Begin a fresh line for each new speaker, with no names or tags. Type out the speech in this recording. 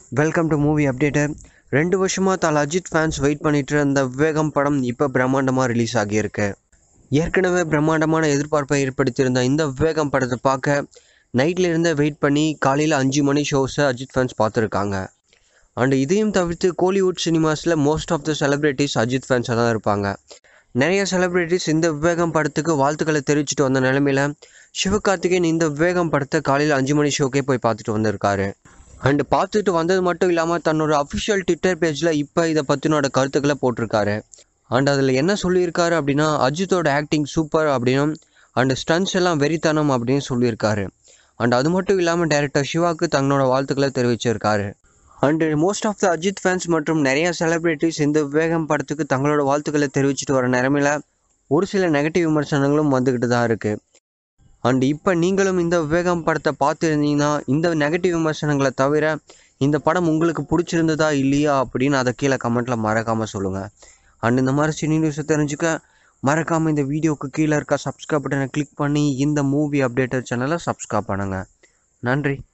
welcome to movie updater ரெண்டு வருஷமாக தல அஜித் ஃபேன்ஸ் வெயிட் பண்ணிட்டு இருந்த விவேகம் படம் இப்போ பிரம்மாண்டமாக ரிலீஸ் ஆகியிருக்கு ஏற்கனவே பிரம்மாண்டமான எதிர்பார்ப்பை ஏற்படுத்தியிருந்த இந்த விவேகம் படத்தை பார்க்க நைட்ல இருந்தே வெயிட் பண்ணி காலையில் அஞ்சு மணி ஷோஸை அஜித் ஃபேன்ஸ் பார்த்துருக்காங்க அண்ட் இதையும் தவிர்த்து கோலிவுட் சினிமாஸில் most of the celebrities Ajith ஃபேன்ஸாக தான் இருப்பாங்க நிறைய செலிப்ரிட்டிஸ் இந்த விவேகம் படத்துக்கு வாழ்த்துக்களை தெரிவிச்சிட்டு வந்த நிலமையில சிவகார்த்திகேயன் இந்த விவேகம் படத்தை காலையில் அஞ்சு மணி ஷோக்கே போய் பார்த்துட்டு வந்திருக்காரு அண்ட் பார்த்துட்டு வந்தது மட்டும் இல்லாமல் தன்னோட அஃபிஷியல் ட்விட்டர் பேஜில் இப்போ இதை பற்றினோட கருத்துக்களை போட்டிருக்காரு அண்ட் அதில் என்ன சொல்லியிருக்காரு அப்படின்னா அஜித்தோட ஆக்டிங் சூப்பர் அப்படின்னும் அண்ட் ஸ்டன்ஸ் எல்லாம் வெறித்தனம் அப்படின்னு சொல்லியிருக்காரு அண்ட் அது மட்டும் இல்லாமல் டைரக்டர் சிவாக்கு தன்னோட வாழ்த்துக்களை தெரிவிச்சிருக்காரு and most of the Ajith fans மற்றும் நிறைய செலிப்ரிட்டிஸ் இந்த விவேகம் படத்துக்கு தங்களோட வாழ்த்துக்களை தெரிவிச்சிட்டு வர நிலமையில ஒரு சில நெகட்டிவ் விமர்சனங்களும் வந்துக்கிட்டு தான் இருக்குது அண்ட் இப்போ நீங்களும் இந்த விவேகம் படத்தை பார்த்துருந்தீங்கன்னா இந்த நெகட்டிவ் விமர்சனங்களை தவிர இந்த படம் உங்களுக்கு பிடிச்சிருந்ததா இல்லையா அப்படின்னு அதை கீழே கமெண்ட்டில் மறக்காமல் சொல்லுங்கள் அண்ட் இந்த மாதிரி சினி நியூஸை தெரிஞ்சுக்க மறக்காமல் இந்த வீடியோவுக்கு கீழே இருக்க சப்ஸ்கிரைப் பட்டனை கிளிக் பண்ணி இந்த மூவி அப்டேட்டர் சேனலை சப்ஸ்கிரைப் பண்ணுங்கள் நன்றி